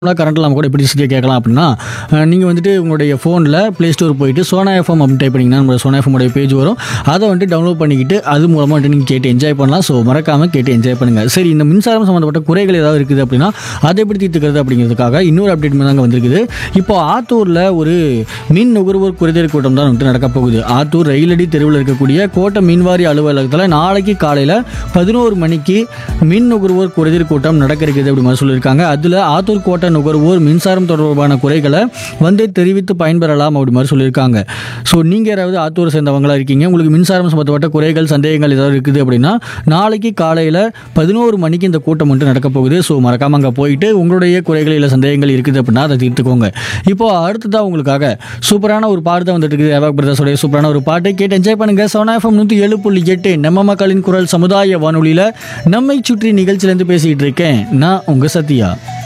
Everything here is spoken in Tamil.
கரண்ட் இல்லாமல் கூட எப்படி ஈஸியாக கேட்கலாம் அப்படின்னா நீங்கள் வந்துட்டு உங்களுடைய ஃபோனில் ப்ளே ஸ்டோர் போயிட்டு சோனா எஃப்எம் அப்படின்னு டைப் பண்ணிங்கன்னா நம்ம சோனா எஃப்எம் உடைய பேஜ் வரும் அதை வந்துட்டு டவுன்லோட் பண்ணிக்கிட்டு அது மூலமாக வந்துட்டு நீங்கள் கேட்டு என்ஜாய் பண்ணலாம் ஸோ மறக்காமல் கேட்டு என்ஜாய் பண்ணுங்கள் சரி இந்த மின்சாரம் சம்மந்தப்பட்ட குறைகள் ஏதாவது இருக்குது அப்படின்னா அதை எப்படி தீர்த்துக்கிறது அப்படிங்கிறதுக்காக இன்னொரு அப்டேட் தாங்க வந்திருக்குது இப்போ ஆத்தூரில் ஒரு மின் நுகர்வோர் குறைதீர் கூட்டம் தான் வந்துட்டு நடக்க போகுது ஆத்தூர் ரயிலடி தெருவில் இருக்கக்கூடிய கோட்டை மின்வாரி அலுவலகத்தில் நாளைக்கு காலையில் பதினோரு மணிக்கு மின் நுகர்வோர் குறைதீர் கூட்டம் நடக்க இருக்குது அப்படி மாதிரி சொல்லியிருக்காங்க அதில் ஆத்தூர் கோட்டை நுகர்வோர் மின்சாரம் தொடர்பான குறைகளை வந்து தெரிவித்து பயன்பெறலாம் அப்படி மாதிரி சொல்லியிருக்காங்க ஸோ நீங்கள் யாராவது ஆத்தூர் சேர்ந்தவங்களா இருக்கீங்க உங்களுக்கு மின்சாரம் சம்மந்தப்பட்ட குறைகள் சந்தேகங்கள் ஏதாவது இருக்குது அப்படின்னா நாளைக்கு காலையில் பதினோரு மணிக்கு இந்த கூட்டம் வந்துட்டு நடக்க போகுது ஸோ மறக்காமல் அங்கே போயிட்டு உங்களுடைய குறைகள் இல்லை சந்தேகங்கள் இருக்குது அப்படின்னா அதை தீர்த்துக்கோங்க இப்போ அடுத்ததாக உங்களுக்காக சூப்பரான ஒரு பாட்டு தான் வந்துட்டு இருக்குது ஏவாக் பிரதர்ஸோடைய சூப்பரான ஒரு பாட்டை கேட்டு என்ஜாய் பண்ணுங்க சோனா எஃப்எம் நூற்றி ஏழு புள்ளி எட்டு நம்ம மக்களின் குரல் சமுதாய வானொலியில் நம்மை சுற்றி நிகழ்ச்சியிலேருந்து பேசிக்கிட்டு இருக்கேன் நான் உங்கள் சத்யா